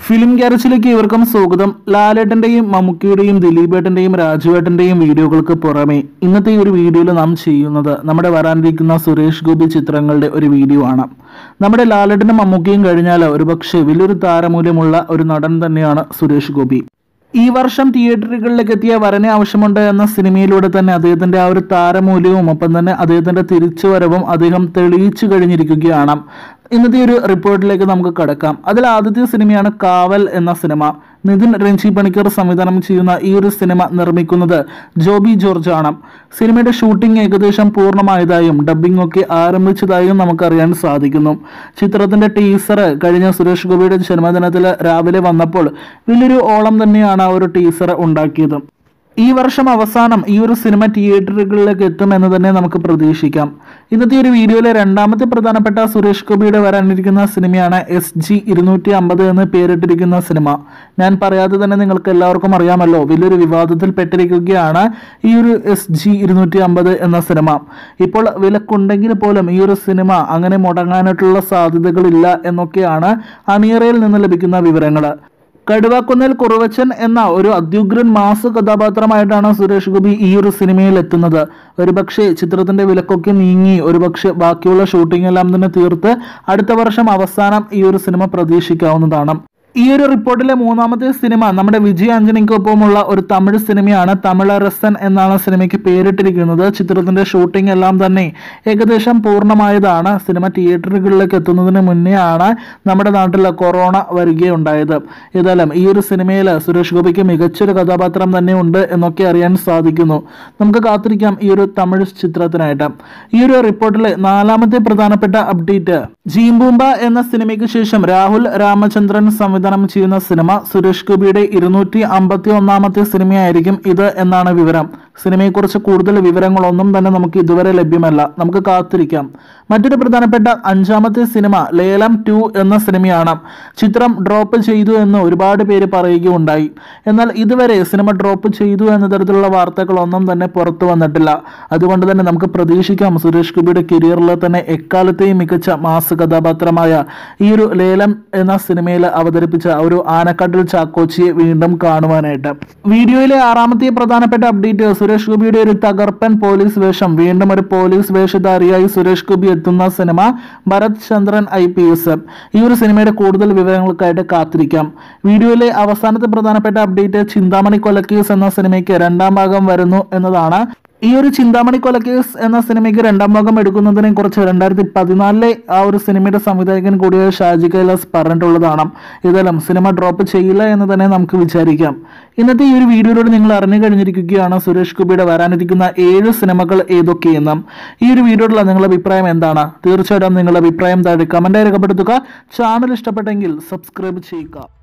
film ഗ്യാരേജിലേക്ക് ഇവർക്കും സ്വാഗതം ലാലേട്ടന്റെയും മമ്മൂക്കിയുടെയും ദിലീപേട്ടന്റെയും രാജുവേട്ടന്റെയും വീഡിയോകൾക്ക് പുറമെ ഇന്നത്തെ ഈ ഒരു വീഡിയോയിൽ നാം ചെയ്യുന്നത് നമ്മുടെ വരാനിരിക്കുന്ന സുരേഷ് ഗോപി ചിത്രങ്ങളുടെ ഒരു വീഡിയോ ആണ് നമ്മുടെ ലാലേട്ടനും മമ്മൂക്കിയും കഴിഞ്ഞാൽ ഒരുപക്ഷെ വലിയൊരു താരമൂല്യമുള്ള ഒരു നടൻ തന്നെയാണ് സുരേഷ് ഗോപി ഈ വർഷം തിയേറ്ററുകളിലേക്ക് എത്തിയ വരനെ ആവശ്യമുണ്ട് എന്ന സിനിമയിലൂടെ തന്നെ അദ്ദേഹത്തിന്റെ ആ ഒരു താരമൂല്യവും ഒപ്പം തന്നെ അദ്ദേഹത്തിന്റെ തിരിച്ചുവരവും അദ്ദേഹം തെളിയിച്ചു കഴിഞ്ഞിരിക്കുകയാണ് ഇന്നത്തെ ഒരു റിപ്പോർട്ടിലേക്ക് നമുക്ക് കടക്കാം അതിൽ ആദ്യത്തെ സിനിമയാണ് കാവൽ എന്ന സിനിമ നിതിൻ രഞ്ജി പണിക്കർ സംവിധാനം ചെയ്യുന്ന ഈ ഒരു സിനിമ നിർമ്മിക്കുന്നത് ജോബി ജോർജ് ആണ് സിനിമയുടെ ഷൂട്ടിംഗ് ഏകദേശം പൂർണ്ണമായതായും ഡബ്ബിംഗ് ഒക്കെ ആരംഭിച്ചതായും നമുക്കറിയാൻ സാധിക്കുന്നു ചിത്രത്തിന്റെ ടീസർ കഴിഞ്ഞ സുരേഷ് ഗോപിയുടെ ജന്മദിനത്തിൽ രാവിലെ വന്നപ്പോൾ വലിയൊരു ഓളം തന്നെയാണ് ആ ഒരു ടീസർ ഉണ്ടാക്കിയത് ഈ വർഷം അവസാനം ഈ ഒരു സിനിമ തിയേറ്ററുകളിലേക്ക് എത്തും എന്ന് തന്നെ നമുക്ക് പ്രതീക്ഷിക്കാം ഇന്നത്തെ ഒരു വീഡിയോയിലെ രണ്ടാമത്തെ പ്രധാനപ്പെട്ട സുരേഷ് ഗോപിയുടെ വരാനിരിക്കുന്ന സിനിമയാണ് എസ് ജി ഇരുന്നൂറ്റി അമ്പത് എന്ന് പേരിട്ടിരിക്കുന്ന സിനിമ ഞാൻ പറയാതെ തന്നെ നിങ്ങൾക്ക് എല്ലാവർക്കും അറിയാമല്ലോ വലിയൊരു വിവാദത്തിൽ പെട്ടിരിക്കുകയാണ് ഈ ഒരു എസ് ജി ഇരുന്നൂറ്റി അമ്പത് എന്ന സിനിമ ഇപ്പോൾ വിലക്കുണ്ടെങ്കിൽ പോലും ഈ ഒരു സിനിമ അങ്ങനെ മുടങ്ങാനായിട്ടുള്ള സാധ്യതകളില്ല എന്നൊക്കെയാണ് അണിയറയിൽ നിന്ന് ലഭിക്കുന്ന വിവരങ്ങൾ കടുവാക്കുന്നേൽ കുറുവച്ചൻ എന്ന ഒരു അത്യുഗ്രൻ മാസ് കഥാപാത്രമായിട്ടാണ് സുരേഷ് ഗോപി ഈ ഒരു സിനിമയിൽ എത്തുന്നത് ഒരുപക്ഷെ ചിത്രത്തിന്റെ വിലക്കൊക്കെ നീങ്ങി ഒരുപക്ഷെ ബാക്കിയുള്ള ഷൂട്ടിംഗ് എല്ലാം തന്നെ തീർത്ത് അടുത്ത വർഷം അവസാനം ഈ ഒരു സിനിമ പ്രതീക്ഷിക്കാവുന്നതാണ് ഈ ഒരു റിപ്പോർട്ടിലെ മൂന്നാമത്തെ സിനിമ നമ്മുടെ വിജയ് ആന്റണിക്കൊപ്പമുള്ള ഒരു തമിഴ് സിനിമയാണ് തമിഴരസൻ എന്നാണ് സിനിമയ്ക്ക് പേരിട്ടിരിക്കുന്നത് ചിത്രത്തിന്റെ ഷൂട്ടിംഗ് എല്ലാം തന്നെ ഏകദേശം പൂർണ്ണമായതാണ് സിനിമ തിയേറ്ററുകളിലേക്ക് എത്തുന്നതിന് മുന്നേ ആണ് നമ്മുടെ നാട്ടിൽ കൊറോണ വരികയുണ്ടായത് ഏതായാലും ഈ ഒരു സിനിമയിൽ സുരേഷ് ഗോപിക്ക് മികച്ചൊരു കഥാപാത്രം തന്നെ ഉണ്ട് എന്നൊക്കെ അറിയാൻ സാധിക്കുന്നു നമുക്ക് കാത്തിരിക്കാം ഈ ഒരു തമിഴ് ചിത്രത്തിനായിട്ട് ഈ ഒരു റിപ്പോർട്ടിലെ നാലാമത്തെ പ്രധാനപ്പെട്ട അപ്ഡേറ്റ് ജീംബൂമ്പ എന്ന സിനിമയ്ക്ക് ശേഷം രാഹുൽ രാമചന്ദ്രൻ സംവിധാനം ചെയ്യുന്ന സിനിമ സുരേഷ് ഗോപിയുടെ ഇരുന്നൂറ്റി അമ്പത്തി ഒന്നാമത്തെ സിനിമയായിരിക്കും ഇത് എന്നാണ് വിവരം സിനിമയെക്കുറിച്ച് കൂടുതൽ വിവരങ്ങളൊന്നും തന്നെ നമുക്ക് ഇതുവരെ ലഭ്യമല്ല നമുക്ക് കാത്തിരിക്കാം മറ്റൊരു പ്രധാനപ്പെട്ട അഞ്ചാമത്തെ സിനിമ ലേലം ടു എന്ന സിനിമയാണ് ചിത്രം ഡ്രോപ്പ് ചെയ്തു എന്ന് ഒരുപാട് പേര് പറയുകയുണ്ടായി എന്നാൽ ഇതുവരെ സിനിമ ഡ്രോപ്പ് ചെയ്തു എന്ന തരത്തിലുള്ള വാർത്തകളൊന്നും തന്നെ പുറത്തു വന്നിട്ടില്ല അതുകൊണ്ട് തന്നെ നമുക്ക് പ്രതീക്ഷിക്കാം സുരേഷ് ഗോപിയുടെ കരിയറിൽ തന്നെ എക്കാലത്തെയും മികച്ച മാസ് കഥാപാത്രമായ ഈ ഒരു ലേലം എന്ന സിനിമയിൽ അവതരിപ്പിച്ച ഒരു ആനക്കാട്ടിൽ ചാക്കോച്ചിയെ വീണ്ടും കാണുവാനായിട്ട് വീഡിയോയിലെ ആറാമത്തെ പ്രധാനപ്പെട്ട അപ്ഡേറ്റ് സുരേഷ് ഗോപിയുടെ ഒരു തകർപ്പൻ പോലീസ് വേഷം വീണ്ടും ഒരു പോലീസ് വേഷധാരിയായി സുരേഷ് ഗോപി എത്തുന്ന സിനിമ Bharath Chandran I P S ഈ ഒരു സിനിമയുടെ കൂടുതൽ വിവരങ്ങൾക്കായിട്ട് കാത്തിരിക്കാം വീഡിയോയിലെ അവസാനത്തെ പ്രധാനപ്പെട്ട അപ്ഡേറ്റ് ചിന്താമണി കൊലക്കേസ് എന്ന സിനിമയ്ക്ക് രണ്ടാം ഭാഗം വരുന്നു എന്നതാണ് ഈ ഒരു ചിന്താമണി കൊലക്കേസ് എന്ന സിനിമയ്ക്ക് രണ്ടാം ഭാഗം എടുക്കുന്നതിനെ കുറിച്ച് രണ്ടായിരത്തി പതിനാലിലെ ആ ഒരു സിനിമയുടെ സംവിധായകൻ കൂടിയ ഷാജി കൈലാസ് പറഞ്ഞിട്ടുള്ളതാണ് ഏതായാലും സിനിമ ഡ്രോപ്പ് ചെയ്യില്ല എന്ന് തന്നെ നമുക്ക് വിചാരിക്കാം ഇന്നത്തെ ഈ ഒരു വീഡിയോയിലൂടെ നിങ്ങൾ അറിഞ്ഞു കഴിഞ്ഞിരിക്കുകയാണ് സുരേഷ് ഗോപിയുടെ വരാനിരിക്കുന്ന ഏഴ് സിനിമകൾ ഏതൊക്കെയെന്നും ഈ ഒരു വീഡിയോയിലുള്ള നിങ്ങളുടെ അഭിപ്രായം എന്താണ് തീർച്ചയായിട്ടും നിങ്ങളുടെ അഭിപ്രായം താഴെ കമന്റായി രേഖപ്പെടുത്തുക ചാനൽ ഇഷ്ടപ്പെട്ടെങ്കിൽ സബ്സ്ക്രൈബ് ചെയ്യുക